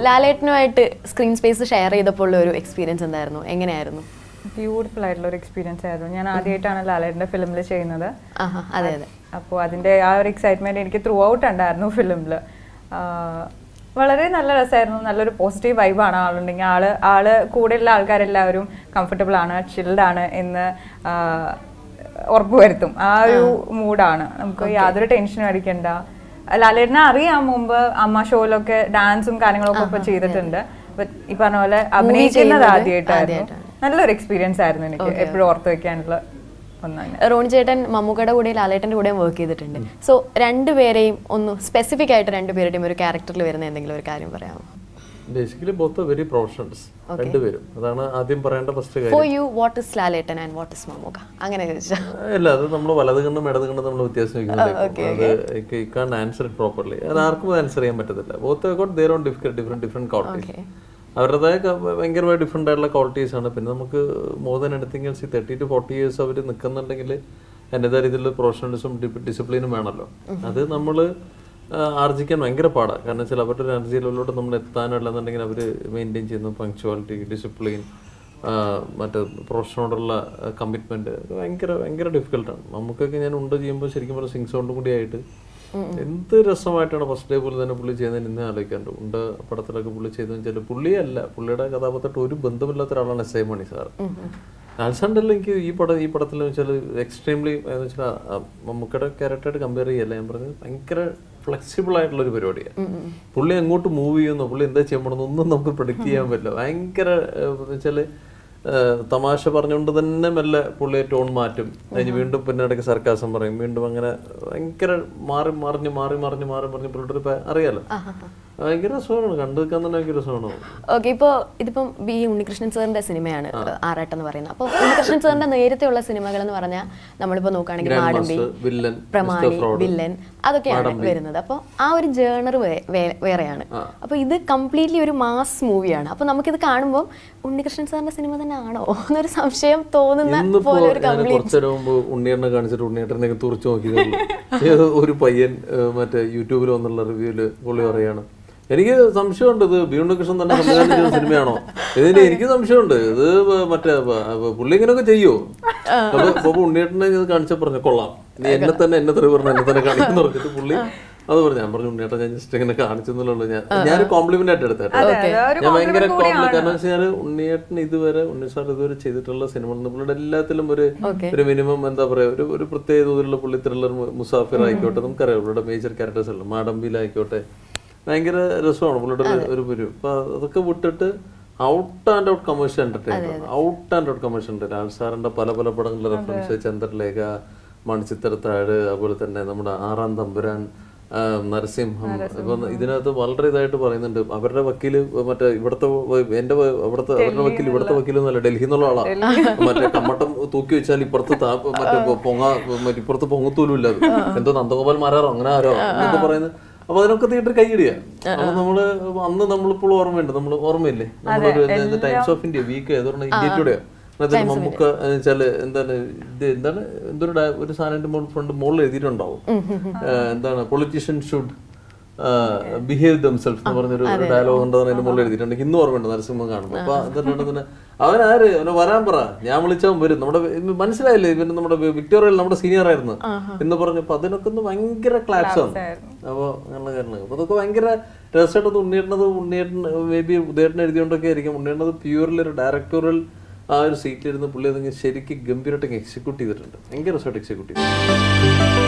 ലാലേട്ടനുമായിട്ട് screen space share ചെയ്തപ്പോൾ ഉള്ള ഒരു എക്സ്പീരിയൻസ് എന്തായിരുന്നു എങ്ങനെയായിരുന്നു ബ്യൂട്ടിഫുൾ ആയിട്ടുള്ള ഒരു എക്സ്പീരിയൻസ് ആയിരുന്നു ഞാൻ ആദ്യമായിട്ടാണ് ലാലേട്ടൻ്റെ ഫിലിമിൽ ചെയ്യുന്നത് ആഹാ അതെ അതെ അപ്പോൾ അതിൻ്റെ ആ ഒരു എക്സൈറ്റ്മെൻറ്റ് എനിക്ക് ത്രൂ ഔട്ട് ഉണ്ടായിരുന്നു ഫിലിമിൽ വളരെ നല്ല രസമായിരുന്നു നല്ലൊരു പോസിറ്റീവ് വൈബാണ് ആളുണ്ടെങ്കിൽ ആള് ആള് കൂടെയുള്ള ആൾക്കാരെല്ലാവരും കംഫർട്ടബിൾ ആണ് ചിൽഡ് ആണ് എന്ന് ആ, ഉറപ്പുവരുത്തും ആ ഒരു മൂഡാണ് നമുക്ക് യാതൊരു ടെൻഷനും അടിക്കണ്ട ലാലേട്ടനെ അറിയാം മുമ്പ് അമ്മ ഷോയിലൊക്കെ ഡാൻസും കാര്യങ്ങളൊക്കെ ഇപ്പൊ ചെയ്തിട്ടുണ്ട് But ഈ പറഞ്ഞ പോലെ അഭിനയിക്കുന്നത് ചെയ്യുന്നത് ആദ്യമായിട്ടായിരുന്നു നല്ലൊരു എക്സ്പീരിയൻസ് ആയിരുന്നു എനിക്ക് എപ്പോഴും ഓർത്ത് വെക്കാനുള്ള ഒന്നാണ് റോണി ചേട്ടൻ മമ്മൂക്കയുടെ കൂടെയും ലാലേട്ടൻ്റെ കൂടെയും വർക്ക് ചെയ്തിട്ടുണ്ട് സോ രണ്ടുപേരെയും ഒന്ന് സ്പെസിഫിക് ആയിട്ട് രണ്ടുപേരുടെയും ഒരു ക്യാരക്ടറിൽ വരുന്ന എന്തെങ്കിലും ഒരു കാര്യം പറയാമോ ബേസിക്കലി ബോത്ത് വെരി പ്രൊഫഷണൽസ് രണ്ടുപേരും അതാണ് ആദ്യം പറയേണ്ട ഫസ്റ്റ് കാര്യം for you what is Lalettan and what is Mammukka അങ്ങനെ ചോദിച്ചാൽ അല്ല അത് നമ്മൾ വലത് കണ്ണും ഇടത് കണ്ണും നമ്മൾ വ്യത്യാസം വെക്കുന്നില്ല അത് കാൻ ആൻസർ ഇറ്റ് പ്രോപ്പർലി അത് ആർക്കും ആൻസർ ചെയ്യാൻ പറ്റത്തില്ല both got their own different different different qualities അവരുടേതായ ക- ഭയങ്കരമായി ഡിഫറെന്റ് ആയിട്ടുള്ള ക്വാളിറ്റീസ് ആണ് പിന്നെ നമുക്ക് more than anything else thirty to forty years അവർ നിൽക്കുന്നുണ്ടെങ്കിൽ അതിൻ്റെതായ രീതിയിലുള്ള പ്രൊഫഷണലിസം ഡിസിപ്ലിനും വേണമല്ലോ അത് നമ്മൾ ആർജിക്കാൻ ഭയങ്കര പാടാണ് കാരണം വെച്ചാൽ അവരുടെ ഒരു എനർജി ലെവലിലോട്ട് നമ്മൾ എത്താനല്ലെന്നുണ്ടെങ്കിൽ അവർ മെയിൻറ്റെയിൻ ചെയ്യുന്ന പങ്ക്ച്വാലിറ്റി ഡിസിപ്ലിൻ മറ്റേ പ്രൊഫഷനോടുള്ള കമ്മിറ്റ്മെന്റ് ഭയങ്കര ഭയങ്കര ഡിഫിക്കൽട്ടാണ് നമുക്കൊക്കെ ഞാൻ ഉണ്ട് ചെയ്യുമ്പോൾ ശരിക്കും പറഞ്ഞാൽ സിംഗ് സൗണ്ടും കൂടി ആയിട്ട് എന്ത് രസമായിട്ടാണ് ഫസ്റ്റ് ഡേ പോലെ തന്നെ പുള്ളി ചെയ്യുന്നതിന് ഇന്നേ ആലോചിക്കാറുണ്ട് ഉണ്ട് പടത്തിലൊക്കെ പുള്ളി ചെയ്തെന്ന് വെച്ചാൽ പുള്ളിയല്ല പുള്ളിയുടെ കഥാപാത്രമായിട്ട് ഒരു ബന്ധമില്ലാത്ത ഒരാളാണ് എസ് ഐ മണി സാർ ആൽസാണ്ടല്ല എനിക്ക് ഈ പടം ഈ പടത്തിൽ വെച്ചാൽ എക്സ്ട്രീംലി എന്ന് വെച്ചാൽ മമ്മൂക്കയുടെ ക്യാരക്ടറായിട്ട് കമ്പയർ ചെയ്യല്ല ഞാൻ പറഞ്ഞത് ഭയങ്കര ഫ്ലെക്സിബിൾ ആയിട്ടുള്ള ഒരു പരിപാടിയാണ് പുള്ളി അങ്ങോട്ട് മൂവ് ചെയ്യുന്നു പുള്ളി എന്താ ചെയ്യാൻ പോണെന്ന് ഒന്നും നമുക്ക് പ്രൊഡിക്റ്റ് ചെയ്യാൻ പറ്റില്ല ഭയങ്കര എന്ന് വെച്ചാല് ഏഹ്, തമാശ പറഞ്ഞുകൊണ്ട് തന്നെ മെല്ലെ പുള്ളി ടോൺ മാറ്റും അതിന് വീണ്ടും പിന്നെ ഇടയ്ക്ക് സർക്കാസം പറയും വീണ്ടും അങ്ങനെ ഭയങ്കര മാറി മറിഞ്ഞ് മാറി മറിഞ്ഞ് മാറി മറിഞ്ഞ് പുള്ളിയുടെ ഒരു പ- അറിയാലോ ഭയങ്കര രസമാണ് കണ്ടു നിൽക്കാൻ തന്നെ ഭയങ്കര രസമാണ് ഓക്കെ ഇപ്പോൾ ഇതിപ്പം ബി ഉണ്ണികൃഷ്ണൻ സാറിന്റെ സിനിമയാണ് ആറാട്ട് എന്ന് പറയുന്നത് അപ്പോൾ ഉണ്ണികൃഷ്ണൻ സാറിന്റെ നേരത്തെയുള്ള സിനിമകൾ എന്ന് പറഞ്ഞാൽ നമ്മളിപ്പോൾ നോക്കുകയാണെങ്കിൽ മാടമ്പി വില്ലൻ പ്രമാണി വില്ലൻ അതൊക്കെയാണ് വരുന്നത് അപ്പോൾ ആ ഒരു ജേണർ വേറെയാണ് അപ്പോൾ ഇത് കംപ്ലീറ്റ്ലി ഒരു മാസ് മൂവിയാണ് അപ്പോൾ നമുക്കിത് കാണുമ്പോൾ ഉണ്ണികൃഷ്ണൻ സാറിന്റെ സിനിമ തന്നെ ആണോ എന്നൊരു സംശയം തോന്നുന്ന ഇന്നിപ്പോ പോലെ ഒരു ഞാൻ കംപ്ലീറ്റ് കുറച്ചു നേരം മുമ്പ് ഉണ്ണിയേട്ടനെ കാണിച്ചിട്ട് ഉണ്ണിയേട്ടനെ തുറച്ചു നോക്കിയതുള്ളൂ ഏതോ ഒരു പയ്യൻ ഏഹ്, മറ്റേ യൂട്യൂബിൽ വന്നുള്ള റിവ്യൂല് പുള്ളി പറയാണ് എനിക്ക് സംശയമുണ്ട് ഇത് ബി ഉണ്ണികൃഷ്ണൻ തന്നെ സംവിധാനം ചെയ്ത സിനിമയാണോ ഇതിന് എനിക്ക് സംശയമുണ്ട് ഇത് വ- മറ്റേ വ- വ- പുള്ളി ഇങ്ങനെയൊക്കെ ചെയ്യോ അപ്പൊ അപ്പൊ ഉണ്ണിയേട്ടനെ ഇത് കാണിച്ച പറഞ്ഞു കൊള്ളാം നീ എന്നെ തന്നെ എന്നെ തെറി പറഞ്ഞു എന്നെ തന്നെ കാണിക്കുന്നു പറഞ്ഞിട്ട് പുള്ളി അത് പറഞ്ഞു ഞാൻ പറഞ്ഞു ഉണ്ണിയേട്ടൻ ഞാൻ ജസ്റ്റ് ഇങ്ങനെ കാണിച്ചെന്നുള്ളൂ ഞാൻ ഞാനൊരു കോംപ്ലിമെന്റ് ആയിട്ട് എടുത്തേട്ടോ ഞാൻ ഭയങ്കര കോംപ്ലി കാരണം വെച്ചാൽ ഉണ്ണിയേട്ടൻ ഇതുവരെ ഉണ്ണി സാർ ഇതുവരെ ചെയ്തിട്ടുള്ള സിനിമ പുള്ളിയുടെ എല്ലാത്തിലും ഒരു ഒരു മിനിമം എന്താ പറയാ ഒരു ഒരു പ്രത്യേക തോതിലുള്ള പുള്ളി ത്രില്ലർ മുസാഫിർ ആയിക്കോട്ടെ നമുക്കറിയാം പുള്ളിയുടെ മേജർ ക്യാരക്ടേഴ്സ് അല്ല മാടമ്പിയിലായിക്കോട്ടെ ഭയങ്കര രസമാണ് പുള്ളിയുടെ ഒരു- ഒരു ഒരു അപ്പൊ അതൊക്കെ വിട്ടിട്ട് out and out commercial entertainment out and out commercial Lal സാറിന്റെ പല പല പടങ്ങളിലെ റെഫറൻസ് ചന്ദ്രലേഖ മണിച്ചിത്രത്താഴ് അതുപോലെ തന്നെ നമ്മുടെ ആറാം തമ്പുരാൻ ആ, നരസിംഹം ഇപ്പൊ ഇതിനകത്ത് വളരെ ഇതായിട്ട് പറയുന്നുണ്ട് അവരുടെ വക്കീല് മറ്റേ ഇവിടുത്തെ വ- എന്റെ വ- അവിടുത്തെ അവരുടെ വക്കീൽ ഇവിടുത്തെ വക്കീൽ എന്നല്ല ഡൽഹി എന്നുള്ള ആളാണ് മറ്റേ കമ്മട്ടം തൂക്കി വെച്ചാൽ ഇപ്പുറത്ത് താ- മറ്റേ പൊങ്ങ മറ്റേ ഇപ്പുറത്ത് പൊങ്ങത്തൂലും ഇല്ല അത്. എന്തോ നന്ദഗോപാൽ മാരാറോ അങ്ങനെ ആരോ എന്നൊക്കെ പറയുന്നത് അപ്പൊ അതിനൊക്കെ തിയേറ്റർ കൈയിടിയാ അപ്പൊ നമ്മള് അന്ന് നമ്മളിപ്പോൾ ഓർമ്മയുണ്ട് നമ്മൾ ഓർമ്മയില്ലേ നമ്മളൊരു ടൈംസ് ഓഫ് ഇന്ത്യ വീക്ക് ഏതോണ്ട് ഇന്ത്യ ടുഡേ അതിനകത്ത് മമ്മൂക്ക എന്ന് വെച്ചാല് എന്താണ് ഇത് എന്താണ് എന്തൊരു ഡയ- ഒരു സാധനത്തിന്റെ ഫ്രണ്ട് മുകളിൽ എഴുതിയിട്ടുണ്ടാവും ഏഹ് എന്താണ് പൊളിറ്റീഷ്യൻ ഷുഡ് ബിഹേവ് ദംസെൽഫ് എന്ന് പറഞ്ഞൊരു ഡയലോഗ് ഉണ്ടെന്ന് അതിന്റെ മുകളിൽ എഴുതിയിട്ടുണ്ട് ഇന്നും ഓർമ്മയുണ്ട് നരസിംഹം കാണുമ്പോൾ അപ്പൊ എന്നിട്ട് തന്നെ അവൻ ആര് അവനെ വരാൻ പറ ഞാൻ വിളിച്ചവൻ വരും നമ്മുടെ ഇവന് മനസ്സിലായില്ലേ ഇവന് നമ്മുടെ വിക്ടോറിയയിൽ നമ്മുടെ സീനിയർ ആയിരുന്നു എന്ന് പറഞ്ഞപ്പോ അതിനൊക്കെ ഒന്ന് ഭയങ്കര ക്ലാപ്സ് ആണ് അപ്പൊ അങ്ങനെ കാരണം അപ്പൊ അതൊക്കെ ഭയങ്കര രസമായിട്ടത് ഉണ്ണിയേട്ടനത് ഉണ്ണിയേട്ടൻ മേ ബി ഉദയേട്ടൻ എഴുതിയോണ്ടൊക്കെ ആയിരിക്കും ഉണ്ണിയേട്ടനത് പ്യൂർലി ഒരു ഡയറക്ടോറിയൽ ആ ഒരു സീറ്റിലിരുന്ന് പുള്ളി അതിങ്ങനെ ശരിക്കും ഗംഭീരമായിട്ട് എക്സിക്യൂട്ട് ചെയ്തിട്ടുണ്ട് ഭയങ്കര രസമായിട്ട് എക്സിക്യൂട്ട് ചെയ്തിട്ടുണ്ട്